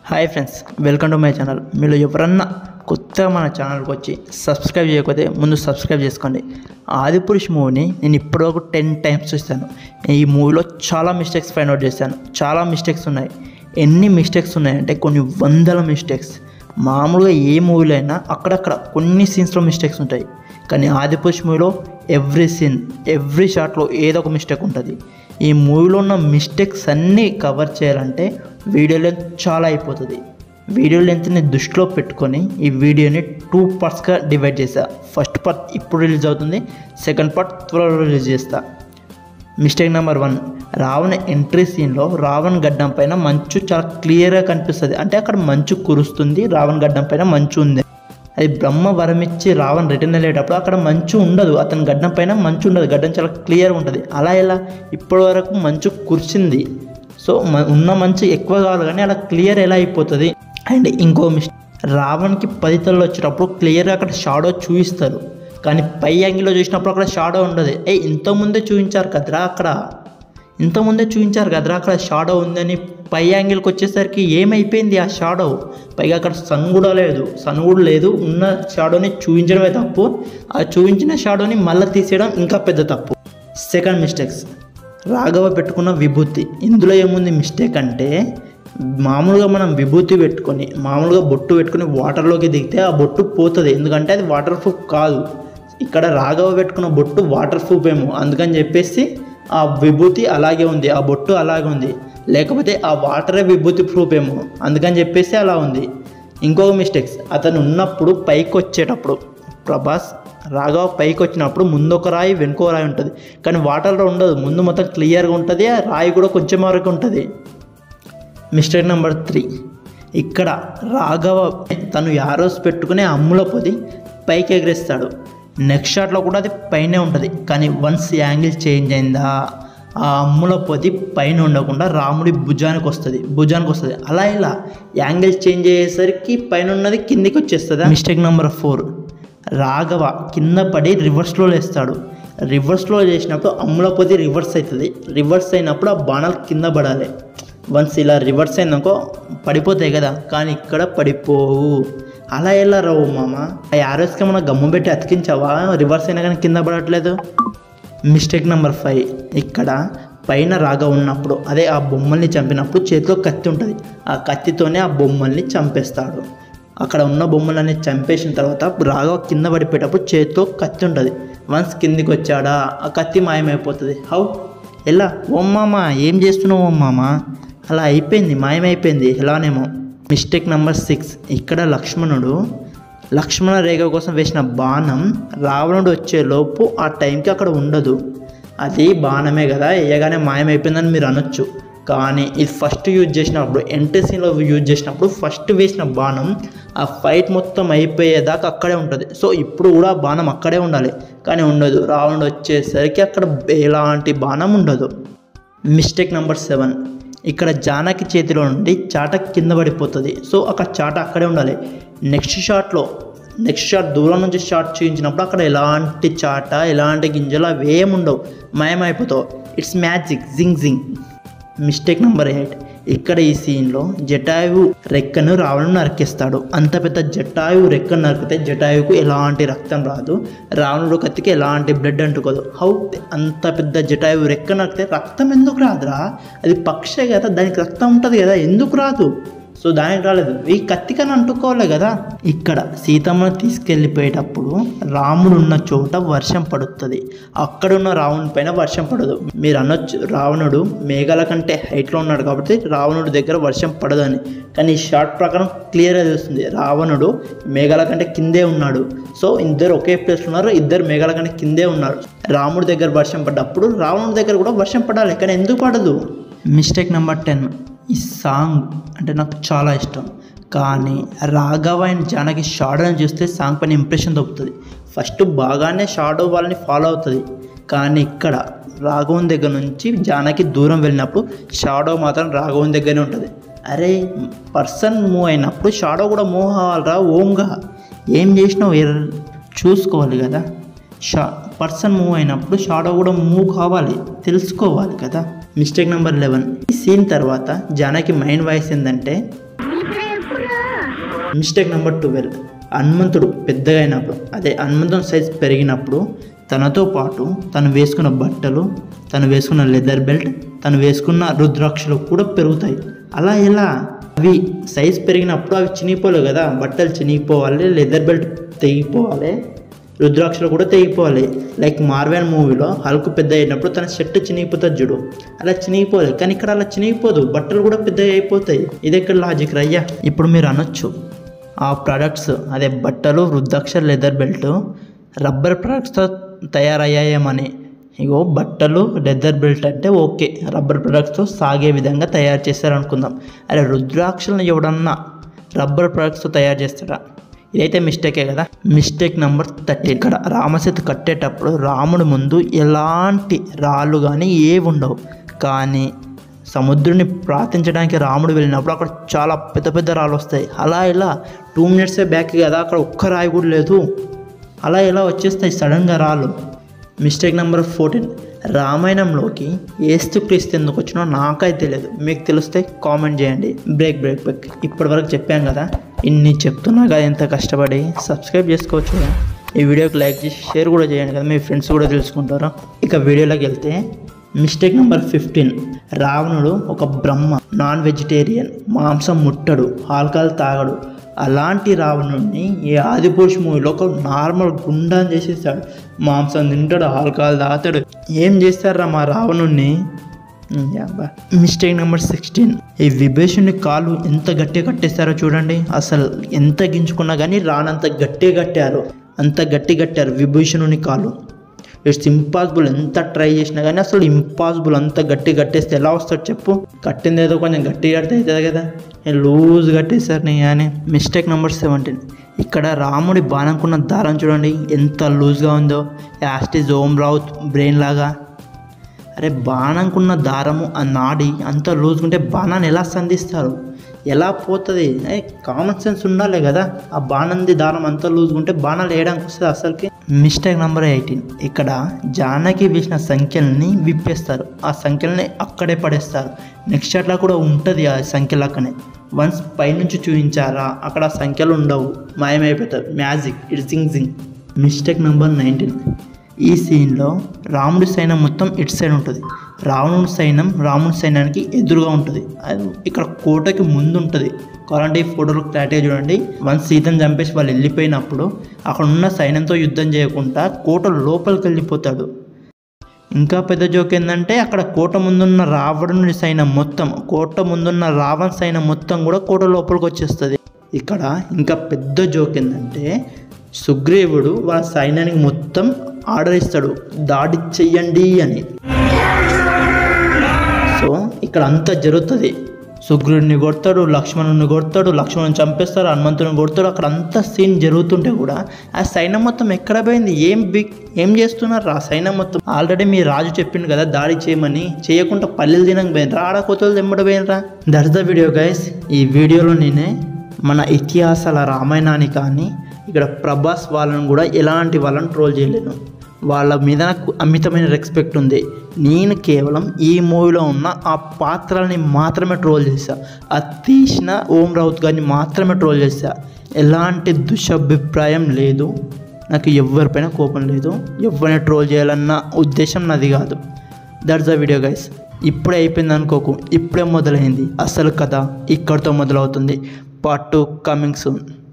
hi friends welcome to my channel మీరు ఎవరన్నా కొత్తగా మన ఛానల్కి వచ్చి సబ్స్క్రైబ్ చేయకపోతే ముందు సబ్స్క్రైబ్ చేసుకోండి ఆదిపురుష్ మూవీని నేను ఇప్పటివరకు టెన్ టైమ్స్ చూస్తాను ఈ మూవీలో చాలా మిస్టేక్స్ ఫైండ్ అవుట్ చేశాను చాలా మిస్టేక్స్ ఉన్నాయి ఎన్ని మిస్టేక్స్ ఉన్నాయంటే కొన్ని వందల మిస్టేక్స్ మామూలుగా ఏ మూవీలో అయినా అక్కడక్కడ కొన్ని సీన్స్లో మిస్టేక్స్ ఉంటాయి కానీ ఆదిపురుష్ మూవీలో ఎవ్రీ సీన్ ఎవ్రీ షాట్లో ఏదో ఒక మిస్టేక్ ఉంటుంది ఈ మూవీలో ఉన్న మిస్టేక్స్ అన్నీ కవర్ చేయాలంటే వీడియో లెంత్ చాలా అయిపోతుంది వీడియో లెంత్ని దృష్టిలో పెట్టుకొని ఈ వీడియోని టూ పార్ట్స్గా డివైడ్ చేసా ఫస్ట్ పార్ట్ ఇప్పుడు రిలీజ్ అవుతుంది సెకండ్ పార్ట్ త్వరలో రిలీజ్ చేస్తా mistake number one Ravana entry సీన్లో రావణ్ గడ్డం పైన మంచు చాలా క్లియర్గా కనిపిస్తుంది అంటే అక్కడ మంచు కురుస్తుంది రావణ్ గడ్డం పైన మంచు ఉంది అది బ్రహ్మ వరం ఇచ్చి రావణ్ రిటర్న్ వెళ్ళేటప్పుడు అక్కడ మంచు ఉండదు అతని గడ్డం పైన మంచు ఉండదు గడ్డం చాలా క్లియర్గా ఉంటుంది అలా ఎలా ఇప్పటి వరకు మంచు కురిసింది సో మ- ఉన్న మంచు ఎక్కువ కాదు కానీ అలా క్లియర్ ఎలా అయిపోతుంది అండ్ ఇంకో మిస్ రావణ్కి పది తలలు వచ్చేటప్పుడు క్లియర్గా అక్కడ షాడో చూపిస్తారు కానీ పై యాంగిల్లో చూసినప్పుడు అక్కడ షాడో ఉండదు ఏ ఇంతకుముందే చూపించారు కదరా అక్కడ ఇంతకుముందే చూపించారు కదరా అక్కడ షాడో ఉందని పై యాంగిల్కి వచ్చేసరికి ఏమైపోయింది ఆ షాడో పైగా అక్కడ సన్ కూడా లేదు సన్ కూడా లేదు ఉన్న షాడోని చూపించడమే తప్పు ఆ చూపించిన షాడోని మళ్ళీ తీసేయడం ఇంకా పెద్ద తప్పు సెకండ్ మిస్టేక్స్ రాఘవ పెట్టుకున్న విభూతి ఇందులో ఏముంది మిస్టేక్ అంటే మామూలుగా మనం విభూతి పెట్టుకొని మామూలుగా బొట్టు పెట్టుకొని వాటర్లోకి దిగితే ఆ బొట్టు పోతుంది ఎందుకంటే అది వాటర్ ప్రూఫ్ కాదు ఇక్కడ రాఘవ పెట్టుకున్న బొట్టు వాటర్ ప్రూఫ్ ఏమో అందుకని చెప్పేసి ఆ విభూతి అలాగే ఉంది ఆ బొట్టు అలాగే ఉంది లేకపోతే ఆ వాటరే విభూతి ప్రూఫ్ ఏమో అందుకని చెప్పేసి అలా ఉంది ఇంకొక మిస్టేక్స్ అతను ఉన్నప్పుడు పైకి వచ్చేటప్పుడు ప్రభాస్ రాఘవ పైకి వచ్చినప్పుడు ముందు ఒక రాయి వెనుకో రాయి ఉంటుంది కానీ వాటర్లో ఉండదు ముందు మొత్తం క్లియర్గా ఉంటుంది ఆ రాయి కూడా కొంచెం వరకు ఉంటుంది మిస్టేక్ నెంబర్ త్రీ ఇక్కడ రాఘవ తను యారోస్ పెట్టుకుని అమ్ముల పొది పైకి ఎగరేస్తాడు నెక్స్ట్ షాట్లో కూడా అది పైనే ఉంటుంది కానీ వన్స్ యాంగిల్ చేంజ్ అయిందా ఆ అమ్ముల పొది పైన ఉండకుండా రాముడి భుజానికి వస్తుంది భుజానికి వస్తుంది అలా ఇలా యాంగిల్ చేంజ్ అయ్యేసరికి పైన ఉన్నది కిందికి వచ్చేస్తుంది మిస్టేక్ నెంబర్ ఫోర్ రాఘవ కింద పడి రివర్స్లో లేస్తాడు రివర్స్లో చేసినప్పుడు అమ్ముల పొది రివర్స్ అవుతుంది రివర్స్ అయినప్పుడు ఆ బాణాలు కింద పడాలి వన్స్ ఇలా రివర్స్ అయిందనుకో పడిపోతాయి కదా కానీ ఇక్కడ పడిపోవు అలా ఎలా రావు మామ ఆ యారోస్కి ఏమన్నా గమ్ము పెట్టి అతికించావా రివర్స్ అయినా కానీ కింద పడట్లేదు మిస్టేక్ నెంబర్ ఫైవ్ ఇక్కడ పైన రాగా ఉన్నప్పుడు అదే ఆ బొమ్మల్ని చంపినప్పుడు చేతిలో కత్తి ఉంటుంది ఆ కత్తితోనే ఆ బొమ్మల్ని చంపేస్తాడు అక్కడ ఉన్న బొమ్మలన్నీ చంపేసిన తర్వాత రాఘవ కింద పడిపోయేటప్పుడు చేతితో కత్తి ఉంటుంది వన్స్ కిందికి వచ్చాడా ఆ కత్తి మాయమైపోతుంది హౌ ఎలా ఓ మామ ఏం చేస్తున్నావు ఓ మామ అలా అయిపోయింది మాయమైపోయింది ఎలానేమో మిస్టేక్ నెంబర్ సిక్స్ ఇక్కడ లక్ష్మణుడు లక్ష్మణ రేఖ కోసం వేసిన బాణం రావణుడు వచ్చే లోపు ఆ టైంకి అక్కడ ఉండదు అది బాణమే కదా వేయగానే మాయమైపోయిందని మీరు అనొచ్చు కానీ ఇది ఫస్ట్ యూజ్ చేసినప్పుడు ఎంట్రసీన్లో యూజ్ చేసినప్పుడు ఫస్ట్ వేసిన బాణం ఆ ఫైట్ మొత్తం అయిపోయేదాకా అక్కడే ఉంటుంది సో ఇప్పుడు కూడా ఆ బాణం అక్కడే ఉండాలి కానీ ఉండదు రావణుడు వచ్చేసరికి అక్కడ ఎలాంటి బాణం ఉండదు మిస్టేక్ నెంబర్ సెవెన్ ఇక్కడ జానకి చేతిలో నుండి చాట కింద పడిపోతుంది సో అక్కడ చాట అక్కడే ఉండాలి నెక్స్ట్ షాట్లో నెక్స్ట్ షాట్ దూరం నుంచి షాట్ చూపించినప్పుడు అక్కడ ఎలాంటి చాట ఎలాంటి గింజలు అవి ఏమి ఉండవు మాయమైపోతావు ఇట్స్ మ్యాజిక్ జింగ్ జింగ్ మిస్టేక్ నెంబర్ ఎయిట్ ఇక్కడ ఈ సీన్లో జటాయువు రెక్కను రావణుడు నరికేస్తాడు అంత పెద్ద జటాయువు రెక్కను నరికితే జటాయువుకు ఎలాంటి రక్తం రాదు రావణుడు కత్తికి ఎలాంటి బ్లడ్ అంటుకోదు హౌ అంత పెద్ద జటాయువు రెక్క నరికితే రక్తం ఎందుకు రాదురా అది పక్షే కదా దానికి రక్తం ఉంటుంది కదా ఎందుకు రాదు సో దానికి రాలేదు ఈ కత్తికని అంటుకోవాలి కదా ఇక్కడ సీతమ్మను తీసుకెళ్ళిపోయేటప్పుడు రాముడు ఉన్న చోట వర్షం పడుతుంది అక్కడున్న రావణుడి పైన వర్షం పడదు మీరు అనొచ్చు రావణుడు మేఘాల కంటే హైట్లో ఉన్నాడు కాబట్టి రావణుడి దగ్గర వర్షం పడదని కానీ ఈ షార్ట్ ప్రకారం క్లియర్గా తెలుస్తుంది రావణుడు మేఘాల కంటే కిందే ఉన్నాడు సో ఇద్దరు ఒకే ప్లేస్ ఉన్నారు ఇద్దరు మేఘాల కంటే కిందే ఉన్నారు రాముడి దగ్గర వర్షం పడ్డప్పుడు రావణుడి దగ్గర కూడా వర్షం పడాలి కానీ ఎందుకు పడదు మిస్టేక్ నెంబర్ టెన్ ఈ సాంగ్ అంటే నాకు చాలా ఇష్టం కానీ రాఘవ అండ్ జానకి షాడోని చూస్తే సాంగ్ పైన ఇంప్రెషన్ దొరుకుతుంది ఫస్ట్ బాగానే షాడో వాళ్ళని ఫాలో అవుతుంది కానీ ఇక్కడ రాఘవన్ దగ్గర నుంచి జానకి దూరం వెళ్ళినప్పుడు షాడో మాత్రం రాఘవన్ దగ్గరనే ఉంటుంది అరే పర్సన్ మూవ్ అయినప్పుడు షాడో కూడా మూవ్ అవ్వాలిరా ఓంగా ఏం చేసినావు ఎర్- చూసుకోవాలి కదా షా పర్సన్ మూవ్ అయినప్పుడు షాడో కూడా మూవ్ కావాలి తెలుసుకోవాలి కదా మిస్టేక్ నెంబర్ లెవెన్ ఈ సీన్ తర్వాత జానకి మైండ్ వాయిస్ ఏంటంటే మిస్టేక్ నెంబర్ ట్వెల్వ్ హనుమంతుడు పెద్దగా అయినప్పుడు అదే హనుమంతుని సైజ్ పెరిగినప్పుడు తనతో పాటు తను వేసుకున్న బట్టలు తను వేసుకున్న లెదర్ బెల్ట్ తను వేసుకున్న రుద్రాక్షలు కూడా పెరుగుతాయి అలా ఎలా అవి సైజ్ పెరిగినప్పుడు అవి చినిగిపోలేవు కదా బట్టలు చినిగిపోవాలి లెదర్ బెల్ట్ తెగిపోవాలి రుద్రాక్షలు కూడా తెగిపోవాలి లైక్ మార్వెన్ మూవీలో హల్క్ పెద్ద అయినప్పుడు తన షర్ట్ చినిగిపోతుంది చూడు అలా చినిగిపోవాలి కానీ ఇక్కడ అలా చినిగిపోదు బట్టలు కూడా పెద్ద అయిపోతాయి ఇది ఎక్కడ లాజిక్ రయ్యా ఇప్పుడు మీరు అనొచ్చు ఆ ప్రొడక్ట్స్ అదే బట్టలు రుద్రాక్ష లెదర్ బెల్ట్ రబ్బర్ ప్రొడక్ట్స్తో తయారయ్యాయేమని ఇగో బట్టలు లెదర్ బెల్ట్ అంటే ఓకే రబ్బర్ ప్రొడక్ట్స్తో సాగే విధంగా తయారు చేస్తారు అనుకుందాం అరే రుద్రాక్షలను ఎవడన్నా రబ్బర్ ప్రొడక్ట్స్తో తయారు చేస్తారా ఇదైతే మిస్టేకే కదా మిస్టేక్ నెంబర్ థర్టీ ఇక్కడ రామసేతు కట్టేటప్పుడు రాముడి ముందు ఎలాంటి రాళ్ళు కానీ ఏవి ఉండవు కానీ సముద్రుని ప్రార్థించడానికి రాముడు వెళ్ళినప్పుడు అక్కడ చాలా పెద్ద పెద్ద రాళ్ళు వస్తాయి అలా ఇలా టూ మినిట్సే బ్యాక్ కదా అక్కడ ఒక్క రాయి కూడా లేదు అలా ఇలా వచ్చేస్తాయి సడన్గా రాళ్ళు మిస్టేక్ నెంబర్ ఫోర్టీన్ రామాయణంలోకి ఏస్తు క్రీస్తు ఎందుకు వచ్చినో నాకైతే తెలియదు మీకు తెలిస్తే కామెంట్ చేయండి బ్రేక్ బ్రేక్ బ్రేక్ ఇప్పటి వరకు చెప్పాం కదా ఇన్ని చెప్తున్నా కదా ఎంత కష్టపడి సబ్స్క్రైబ్ చేసుకోవచ్చు కదా ఈ వీడియోకి లైక్ చేసి షేర్ కూడా చేయండి కదా మీ ఫ్రెండ్స్ కూడా తెలుసుకుంటారు ఇక వీడియోలోకి వెళ్తే మిస్టేక్ నెంబర్ ఫిఫ్టీన్ రావణుడు ఒక బ్రహ్మ నాన్ వెజిటేరియన్ మాంసం ముట్టడు ఆల్కహాల్ తాగడు అలాంటి రావణుడిని ఈ ఆదిపురుష్ మూవీలో ఒక నార్మల్ గుండాన్ని చేసేసాడు మాంసం తింటాడు ఆల్కహాల్ తాగుతాడు ఏం చేస్తారా మా రావణుడిని మిస్టేక్ నెంబర్ సిక్స్టీన్ ఈ విభీషణుని కాలు ఎంత గట్టిగా కట్టేస్తారో చూడండి అసలు ఎంత గించుకున్నా కానీ రానంత గట్టిగా కట్టారు అంత గట్టి కట్టారు విభీషణుని కాలు ఇట్స్ ఇంపాసిబుల్ ఎంత ట్రై చేసినా కానీ అసలు ఇంపాసిబుల్ అంత గట్టి కట్టేస్తే ఎలా వస్తాడు చెప్పు కట్టింది ఏదో కొంచెం గట్టి కడితే అవుతుంది కదా లూజ్ కట్టేసారు నీ అని మిస్టేక్ నెంబర్ సెవెంటీన్ ఇక్కడ రాముడి బాణంకున్న దారం చూడండి ఎంత లూజ్గా ఉందో యాస్టిజ్ ఓం రావుత్ బ్రెయిన్ లాగా అరే బాణంకున్న దారము ఆ నాడి అంత లూజ్గుంటే బాణాన్ని ఎలా సంధిస్తారు ఎలా పోతుంది కామన్ సెన్స్ ఉండాలి కదా ఆ బాణంది దారం అంత లూజ్గుంటే బాణాలు వేయడానికి వస్తుంది అసలుకి మిస్టేక్ నెంబర్ ఎయిటీన్ ఇక్కడ జానకి వేసిన సంఖ్యల్ని విప్పేస్తారు ఆ సంఖ్యల్ని అక్కడే పడేస్తారు నెక్స్ట్ అట్లా కూడా ఉంటుంది ఆ సంఖ్యలు అక్కనే వన్స్ పైనుంచి చూపించారా అక్కడ ఆ సంఖ్యలు ఉండవు మాయమైపోతారు మ్యాజిక్ ఇట్ జింగ్ జింగ్ మిస్టేక్ నెంబర్ నైన్టీన్ ఈ సీన్లో రాముడి సైన్యం మొత్తం ఇటు సైడ్ ఉంటుంది రావణుడి సైన్యం రాముడి సైన్యానికి ఎదురుగా ఉంటుంది అది ఇక్కడ కోటకి ముందు ఉంటుంది కావాలంటే ఈ ఫోటోలు క్లారిటీగా చూడండి వన్స్ సీతను చంపేసి వాళ్ళు వెళ్ళిపోయినప్పుడు అక్కడ ఉన్న సైన్యంతో యుద్ధం చేయకుండా కోట లోపలికి వెళ్ళిపోతాడు ఇంకా పెద్ద జోక్ ఏంటంటే అక్కడ కోట ముందున్న రావణుడి సైన్యం మొత్తం కోట ముందున్న రావణ సైన్యం మొత్తం కూడా కోట లోపలికి వచ్చేస్తుంది ఇక్కడ ఇంకా పెద్ద జోక్ ఏంటంటే సుగ్రీవుడు వాళ్ళ సైన్యానికి మొత్తం ఆర్డర్ ఇస్తాడు దాడి చెయ్యండి అని సో ఇక్కడ అంతా జరుగుతుంది సుగ్రీవుడిని కొడతాడు లక్ష్మణుని కొడతాడు లక్ష్మణుని చంపేస్తాడు హనుమంతుని కొడతాడు అక్కడ అంతా సీన్ జరుగుతుంటే కూడా ఆ సైన్యం మొత్తం ఎక్కడ పోయింది ఏం బిగ్ ఏం చేస్తున్నారు ఆ సైన్యం మొత్తం ఆల్రెడీ మీ రాజు చెప్పిండు కదా దాడి చేయమని చేయకుండా పల్లెలు తినక పోయినరా ఆడ కొత్తలు తెమ్మడ పోయినరా దట్స్ ద వీడియో గైస్ ఈ వీడియోలో నేనే మన ఇతిహాసాల రామాయణాన్ని కానీ ఇక్కడ ప్రభాస్ వాళ్ళని కూడా ఎలాంటి వాళ్ళని ట్రోల్ చేయలేను వాళ్ళ మీద నాకు అమితమైన రెస్పెక్ట్ ఉంది నేను కేవలం ఈ మూవీలో ఉన్న ఆ పాత్రల్ని మాత్రమే ట్రోల్ చేశా ఆ తీసిన ఓం రౌత్ గారిని మాత్రమే ట్రోల్ చేశా ఎలాంటి దుషభిప్రాయం లేదు నాకు ఎవరిపైన కోపం లేదు ఎవరిని ట్రోల్ చేయాలన్న ఉద్దేశం నాది కాదు దట్స్ ద వీడియో గైస్ ఇప్పుడే అయిపోయింది అనుకోకు ఇప్పుడే మొదలైంది అసలు కథ ఇక్కడితో మొదలవుతుంది పార్ట్ టూ కమింగ్ సూన్